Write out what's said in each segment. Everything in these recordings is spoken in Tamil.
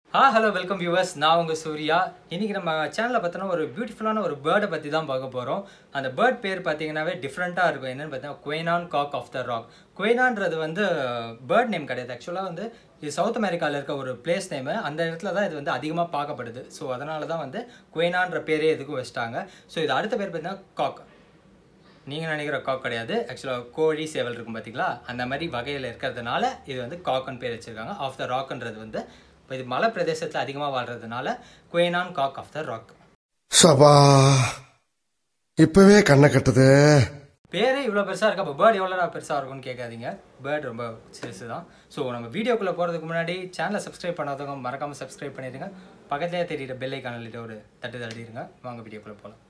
ஆ ஹலோ வெல்கம் வியூவர்ஸ் நான் உங்கள் சூர்யா இன்னைக்கு நம்ம சேனலில் பார்த்தோன்னா ஒரு பியூட்டிஃபுல்லான ஒரு பேர்டை பற்றி தான் பார்க்க போகிறோம் அந்த பேர்ட் பேர் பார்த்தீங்கன்னாவே டிஃப்ரெண்ட்டாக இருக்கும் என்னன்னு பார்த்தீங்கன்னா குவைனான் காக் ஆஃப் த ராக் குவைனான்றது வந்து பேர்ட் நேம் கிடையாது ஆக்சுவலாக வந்து இது சவுத் அமெரிக்காவில் இருக்க ஒரு பிளேஸ் நேமு அந்த இடத்துல தான் இது வந்து அதிகமாக பார்க்கப்படுது ஸோ அதனால தான் வந்து குவைனான்ற பேரே எதுக்கும் வச்சிட்டாங்க ஸோ இது அடுத்த பேர் பார்த்தீங்கன்னா காக் நீங்கள் நினைக்கிற காக் கிடையாது ஆக்சுவலாக கோழி சேவல் இருக்கும் பார்த்தீங்களா அந்த மாதிரி வகையில் இருக்கிறதுனால இது வந்து காக்குன்னு பேர் வச்சுருக்காங்க ஆஃப் த ராக்ன்றது வந்து இப்போ இது மலை பிரதேசத்தில் அதிகமாக வாழ்றதுனால குவேனான் காக் ஆஃப் த ராக் சபா இப்பவே கண்ணை கட்டுது பேரே இவ்வளோ பெருசாக இருக்கு அப்போ பேர்ட் எவ்வளோ பெருசாக இருக்கும்னு கேட்காதீங்க பேர்ட் ரொம்ப சிறுசு தான் ஸோ நம்ம வீடியோக்குள்ளே போகிறதுக்கு முன்னாடி சேனலை சப்ஸ்கிரைப் பண்ணாதவங்க மறக்காமல் சப்ஸ்கிரைப் பண்ணிடுங்க பக்கத்துலேயே தெரியுற பெல் ஐக்கானில் ஒரு தட்டு தட்டிடுங்க வாங்க வீடியோக்குள்ளே போகலாம்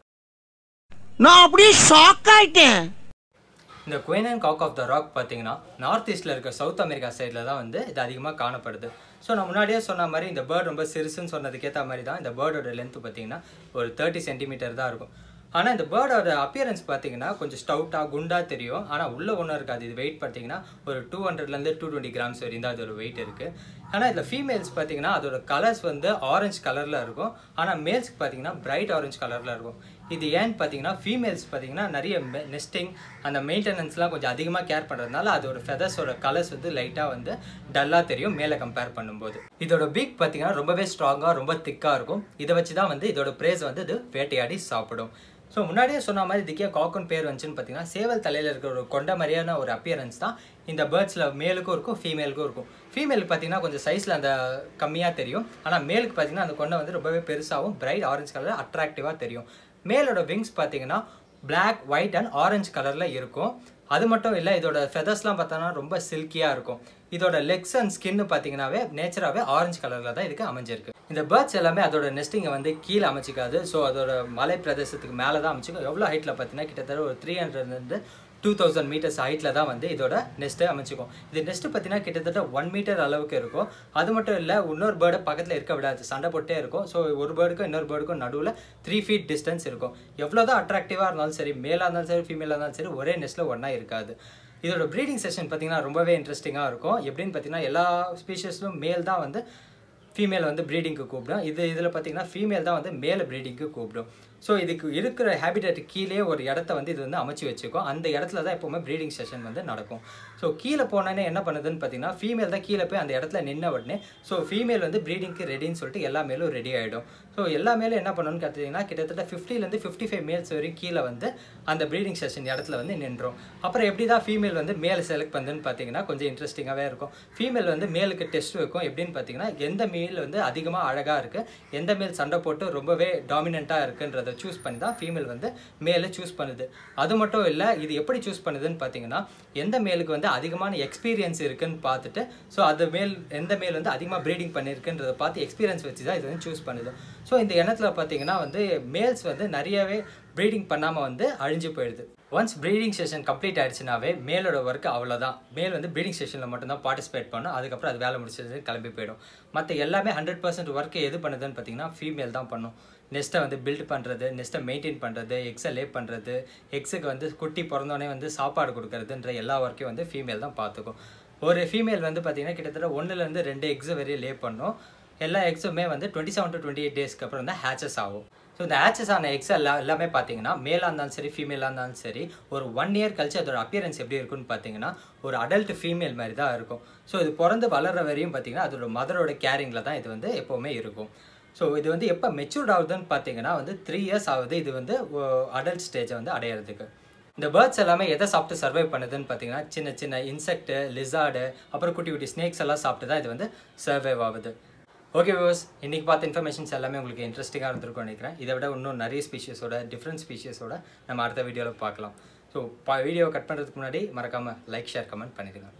நான் அப்படியே ஷாக் ஆயிட்டேன் இந்த குயினன் காக் ஆஃப் த ராக் பார்த்தீங்கன்னா நார்த் ஈஸ்டில் இருக்க சவுத் அமெரிக்கா சைடில் தான் வந்து இது அதிகமாக காணப்படுது ஸோ நான் முன்னாடியே சொன்ன மாதிரி இந்த பேர்ட் ரொம்ப சிறுசுன்னு சொன்னதுக்கேற்ற மாதிரி தான் இந்த பேர்டோட லென்த் பார்த்தீங்கன்னா ஒரு தேர்ட்டி சென்டிமீட்டர் தான் இருக்கும் ஆனால் இந்த பேர்டோட அப்பியரன்ஸ் பார்த்தீங்கன்னா கொஞ்சம் ஸ்டவுட்டாக குண்டாக தெரியும் ஆனால் உள்ள ஒன்றும் இருக்காது இது வெயிட் பார்த்தீங்கன்னா ஒரு டூ ஹண்ட்ரட்லேருந்து டூ டுவெண்ட்டி கிராம்ஸ் வரையும் தான் அதோட வெயிட் இருக்குது ஆனால் இதில் ஃபீமேல்ஸ் பார்த்தீங்கன்னா அதோட கலர்ஸ் வந்து ஆரஞ்சு கலரில் இருக்கும் ஆனால் மேல்ஸ்க்கு பார்த்தீங்கன்னா பிரைட் ஆரஞ்சு கலரில் இருக்கும் இது ஏன்னு பார்த்தீங்கன்னா ஃபீமேல்ஸ் பார்த்தீங்கன்னா நிறைய நெஸ்டிங் அந்த மெயின்டெனன்ஸ்லாம் கொஞ்சம் அதிகமாக கேர் பண்ணுறதுனால அதோட ஃபெதர்ஸோட கலர்ஸ் வந்து லைட்டாக வந்து டல்லாக தெரியும் மேலே கம்பேர் பண்ணும்போது இதோட பீக் பார்த்தீங்கன்னா ரொம்பவே ஸ்ட்ராங்காக ரொம்ப திக்காக இருக்கும் இதை வச்சு தான் வந்து இதோட ப்ரேஸ் வந்து இது வேட்டையாடி சாப்பிடும் ஸோ முன்னாடியே சொன்ன மாதிரி இதுக்கே காக்கன் பேர் வந்துச்சுன்னு பார்த்தீங்கன்னா சேவல் தலையில் இருக்கிற ஒரு கொண்ட மாதிரியான ஒரு அப்பியரன்ஸ் தான் இந்த பேர்ட்ஸில் மேலுக்கும் இருக்கும் ஃபீமேலுக்கும் இருக்கும் ஃபீமேலுக்கு பார்த்தீங்கன்னா கொஞ்சம் சைஸில் அந்த கம்மியாக தெரியும் ஆனால் மேலுக்கு பார்த்தீங்கன்னா அந்த கொண்டை வந்து ரொம்பவே பெருசாகவும் பிரைட் ஆரஞ்சு கலர் அட்ராக்டிவாக தெரியும் மேலோட விங்ஸ் பார்த்தீங்கன்னா பிளாக் ஒயிட் அண்ட் ஆரஞ்சு கலரில் இருக்கும் அது மட்டும் இல்லை இதோட ஃபெதர்ஸ்லாம் பார்த்தோன்னா ரொம்ப சில்கியாக இருக்கும் இதோட லெக்ஸ் அண்ட் ஸ்கின்னு பார்த்தீங்கன்னாவே நேச்சராகவே ஆரஞ்சு கலரில் தான் இதுக்கு அமைஞ்சிருக்கு இந்த பேர்ட்ஸ் எல்லாமே அதோட நெஸ்டிங்கை வந்து கீழே அமைச்சிக்காது ஸோ அதோட மலை பிரதேசத்துக்கு மேலே தான் அமைச்சிக்கும் எவ்வளோ ஹைட்டில் பார்த்தீங்கன்னா கிட்டத்தட்ட ஒரு த்ரீ ஹண்ட்ரட்லேருந்து டூ தௌசண்ட் மீட்டர்ஸ் ஹைட்டில் தான் வந்து இதோட நெஸ்ட்டை அமைச்சிக்கும் இது நெஸ்ட்டு பார்த்தீங்கன்னா கிட்டத்தட்ட ஒன் மீட்டர் அளவுக்கு இருக்கும் அது மட்டும் இல்லை இன்னொரு பேர்டை பக்கத்தில் இருக்க விடாது சண்டை போட்டே இருக்கும் ஸோ ஒரு பேர்டுக்கும் இன்னொரு பேர்டுக்கும் நடுவில் த்ரீ ஃபீட் டிஸ்டன்ஸ் இருக்கும் எவ்வளோ தான் அட்ராக்டிவாக இருந்தாலும் சரி மேலாக இருந்தாலும் சரி ஃபீமேலாக இருந்தாலும் சரி ஒரே நெஸ்ட்டில் ஒன்றா இருக்காது இதோட ப்ரீடிங் செஷன் பார்த்தீங்கன்னா ரொம்பவே இன்ட்ரெஸ்டிங்காக இருக்கும் எப்படின்னு பார்த்தீங்கன்னா எல்லா ஸ்பீஷஸ்லும் மேல் தான் வந்து ஃபீமேல் வந்து ப்ரீடிங்க்கு கூப்பிடும் இது இதில் பார்த்தீங்கன்னா ஃபீமேல் தான் வந்து மேலே ப்ரீடிங்க்கு கூப்பிடும் ஸோ இதுக்கு இருக்கிற ஹேபிடேட் கீழே ஒரு இடத்த வந்து இது வந்து அமைச்சு வச்சுக்கும் அந்த இடத்துல தான் எப்போவுமே ப்ரீடிங் செஷன் வந்து நடக்கும் ஸோ கீழே போனோன்னே என்ன பண்ணுதுன்னு பார்த்தீங்கன்னா ஃபீமேல் தான் கீழே போய் அந்த இடத்துல நின்ன உடனே ஸோ ஃபீமேல் வந்து ப்ரீடிங்க்கு ரெடின்னு சொல்லிட்டு எல்லா மேலும் ரெடி ஆகிடும் ஸோ எல்லா மேலும் என்ன பண்ணணும்னு பார்த்தீங்கன்னா கிட்டத்தட்ட ஃபிஃப்டிலேருந்து ஃபிஃப்டி ஃபைவ் மேல்ஸ் வரைக்கும் கீழே வந்து அந்த ப்ரீடிங் செஷன் இடத்துல வந்து நின்றோம் அப்புறம் எப்படி தான் ஃபீமேல் வந்து மேலே செலக்ட் பண்ணுதுன்னு பார்த்தீங்கன்னா கொஞ்சம் இன்ட்ரெஸ்டிங்காகவே இருக்கும் ஃபீமேல் வந்து மேலுக்கு டெஸ்ட் வைக்கும் எப்படின்னு பார்த்தீங்கன்னா எந்த மேல் வந்து அதிகமாக அழகாக இருக்குது எந்த மேல் சண்டை போட்டு ரொம்பவே டாமினண்ட்டாக இருக்குன்றதை சூஸ் பண்ணி தான் ஃபீமேல் வந்து மேலே சூஸ் பண்ணுது அது மட்டும் இல்லை இது எப்படி சூஸ் பண்ணுதுன்னு பார்த்தீங்கன்னா எந்த மேலுக்கு வந்து அதிகமான எக்ஸ்பீரியன்ஸ் இருக்குன்னு பார்த்துட்டு ஸோ அது மேல் எந்த மேல் வந்து அதிகமாக ப்ரீடிங் பண்ணியிருக்குன்றதை பார்த்து எக்ஸ்பீரியன்ஸ் வச்சு தான் இது வந்து சூஸ் பண்ணுது ஸோ இந்த எண்ணத்தில் பார்த்தீங்கன்னா வந்து மேல்ஸ் வந்து நிறையவே ப்ரீடிங் பண்ணாமல் வந்து அழிஞ்சு போயிடுது ஒன்ஸ் ப்ரீடிங் செஷன் கம்ப்ளீட் ஆயிடுச்சுனாவே மேலோட ஒர்க் அவ்வளோதான் மேல் வந்து ப்ரீடிங் செஷனில் மட்டும்தான் பார்ட்டிசிபேட் பண்ணும் அதுக்கப்புறம் அது வேலை முடிச்சது கிளம்பி போயிடும் மற்ற எல்லாமே ஹண்ட்ரட் பர்சன்ட் ஒர்க்கு எது பண்ணுதுன்னு பார்த்தீங்கன்னா ஃபீமேல் தான் பண்ணும் நெஸ்ட்டை வந்து பில்ட் பண்ணுறது நெஸ்ட்டை மெயின்டைன் பண்ணுறது எக்ஸை லே பண்ணுறது எக்ஸுக்கு வந்து குட்டி பிறந்தோடனே வந்து சாப்பாடு கொடுக்கறதுன்ற எல்லா ஒர்க்கையும் வந்து ஃபீமேல் தான் பார்த்துக்கும் ஒரு ஃபீமேல் வந்து பார்த்தீங்கன்னா கிட்டத்தட்ட ஒன்றுலேருந்து ரெண்டு எக்ஸு வரையும் லே பண்ணும் எல்லா எக்ஸுமே வந்து twenty seven to twenty eight டேஸ்க்கு அப்புறம் தான் ஹேச்சஸ் ஆகும் ஸோ இந்த ஹேச்சஸ் ஆன எக்ஸ் எல்லா எல்லாமே பார்த்தீங்கன்னா மேலாக இருந்தாலும் சரி ஃபீமேலாக இருந்தாலும் சரி ஒரு ஒன் இயர் கழிச்சு அதோட அப்பியரன்ஸ் எப்படி இருக்குன்னு பார்த்தீங்கன்னா ஒரு அடல்ட் ஃபீமேல் மாதிரி தான் இருக்கும் ஸோ இது பிறந்து வளர்ற வரையும் பார்த்தீங்கன்னா அதோட மதரோட கேரிங்கில் தான் இது வந்து எப்போவுமே இருக்கும் ஸோ இது வந்து எப்போ மெச்சூர்ட் ஆகுதுன்னு பார்த்தீங்கன்னா வந்து த்ரீ இயர்ஸ் ஆகுது இது வந்து அடல்ட் ஸ்டேஜை வந்து அடையிறதுக்கு இந்த பேர்ட்ஸ் எல்லாமே எதை சாப்பிட்டு சர்வை பண்ணுதுன்னு பார்த்தீங்கன்னா சின்ன சின்ன இன்செக்ட் லிசார்டு அப்புறம் குட்டி குட்டி ஸ்னேக்ஸ் எல்லாம் சாப்பிட்டு தான் இது வந்து சர்வைவ் ஆகுது ஓகே வியூவர்ஸ் இன்றைக்கி பார்த்த இன்ஃபர்மேஷன்ஸ் எல்லாமே உங்களுக்கு இன்ட்ரெஸ்டிங்காக இருந்திருக்கும் நினைக்கிறேன் இதை விட இன்னும் நிறைய ஸ்பீஷஸோட டிஃப்ரெண்ட் ஸ்பீஷஸோட நம்ம அடுத்த வீடியோவில் பார்க்கலாம் ஸோ வீடியோ கட் பண்ணுறதுக்கு முன்னாடி மறக்காமல் லைக் ஷேர் கமெண்ட் பண்ணிடுங்க